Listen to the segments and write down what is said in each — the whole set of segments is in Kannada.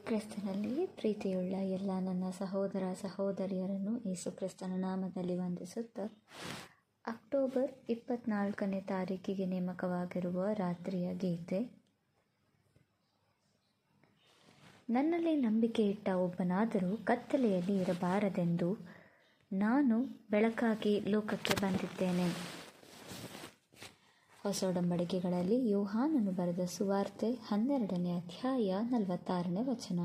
ಕ್ರಿಸ್ತನಲ್ಲಿ ಪ್ರೀತಿಯುಳ್ಳ ಎಲ್ಲ ನನ್ನ ಸಹೋದರ ಸಹೋದರಿಯರನ್ನು ಯೇಸು ಕ್ರಿಸ್ತನ ನಾಮದಲ್ಲಿ ವಂದಿಸುತ್ತಾ ಅಕ್ಟೋಬರ್ ಇಪ್ಪತ್ನಾಲ್ಕನೇ ತಾರೀಕಿಗೆ ನೇಮಕವಾಗಿರುವ ರಾತ್ರಿಯ ಗೀತೆ ನನ್ನಲ್ಲಿ ನಂಬಿಕೆ ಇಟ್ಟ ಒಬ್ಬನಾದರೂ ಕತ್ತಲೆಯಲ್ಲಿ ಇರಬಾರದೆಂದು ನಾನು ಬೆಳಕಾಗಿ ಲೋಕಕ್ಕೆ ಬಂದಿದ್ದೇನೆ ಹೊಸ ಒಡಂಬಡಿಕೆಗಳಲ್ಲಿ ಯೋಹಾನನು ಬರೆದ ಸುವಾರ್ತೆ ಹನ್ನೆರಡನೇ ಅಧ್ಯಾಯ ನಲವತ್ತಾರನೇ ವಚನ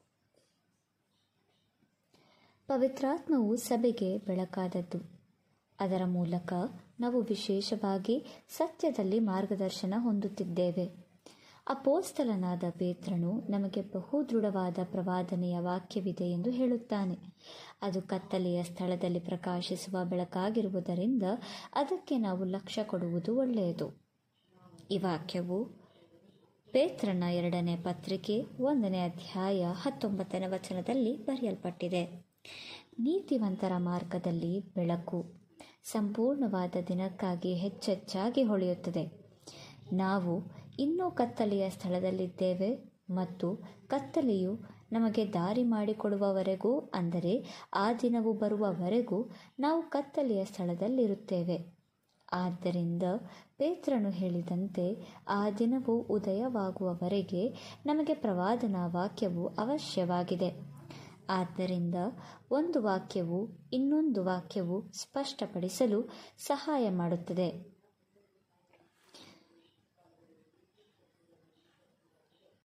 ಪವಿತ್ರಾತ್ಮವು ಸಭೆಗೆ ಬೆಳಕಾದದ್ದು ಅದರ ಮೂಲಕ ನಾವು ವಿಶೇಷವಾಗಿ ಸತ್ಯದಲ್ಲಿ ಮಾರ್ಗದರ್ಶನ ಹೊಂದುತ್ತಿದ್ದೇವೆ ಅಪೋಸ್ತಲನಾದ ಪೇತ್ರನು ನಮಗೆ ಬಹು ದೃಢವಾದ ಪ್ರವಾದನೆಯ ವಾಕ್ಯವಿದೆ ಎಂದು ಹೇಳುತ್ತಾನೆ ಅದು ಕತ್ತಲೆಯ ಸ್ಥಳದಲ್ಲಿ ಪ್ರಕಾಶಿಸುವ ಬೆಳಕಾಗಿರುವುದರಿಂದ ಅದಕ್ಕೆ ನಾವು ಲಕ್ಷ್ಯ ಕೊಡುವುದು ಒಳ್ಳೆಯದು ಈ ವಾಕ್ಯವು ಪೇತ್ರನ ಎರಡನೇ ಪತ್ರಿಕೆ ಒಂದನೇ ಅಧ್ಯಾಯ ಹತ್ತೊಂಬತ್ತನೇ ವಚನದಲ್ಲಿ ಬರೆಯಲ್ಪಟ್ಟಿದೆ ನೀತಿವಂತರ ಮಾರ್ಗದಲ್ಲಿ ಬೆಳಕು ಸಂಪೂರ್ಣವಾದ ದಿನಕ್ಕಾಗಿ ಹೆಚ್ಚೆಚ್ಚಾಗಿ ಹೊಳೆಯುತ್ತದೆ ನಾವು ಇನ್ನೂ ಕತ್ತಲೆಯ ಸ್ಥಳದಲ್ಲಿದ್ದೇವೆ ಮತ್ತು ಕತ್ತಲೆಯು ನಮಗೆ ದಾರಿ ಮಾಡಿಕೊಡುವವರೆಗೂ ಅಂದರೆ ಆ ದಿನವು ಬರುವವರೆಗೂ ನಾವು ಕತ್ತಲೆಯ ಸ್ಥಳದಲ್ಲಿರುತ್ತೇವೆ ಆದ್ದರಿಂದ ಪೇತ್ರನು ಹೇಳಿದಂತೆ ಆ ದಿನವು ಉದಯವಾಗುವವರೆಗೆ ನಮಗೆ ಪ್ರವಾದನಾ ವಾಕ್ಯವು ಅವಶ್ಯವಾಗಿದೆ ಆದ್ದರಿಂದ ಒಂದು ವಾಕ್ಯವು ಇನ್ನೊಂದು ವಾಕ್ಯವು ಸ್ಪಷ್ಟಪಡಿಸಲು ಸಹಾಯ ಮಾಡುತ್ತದೆ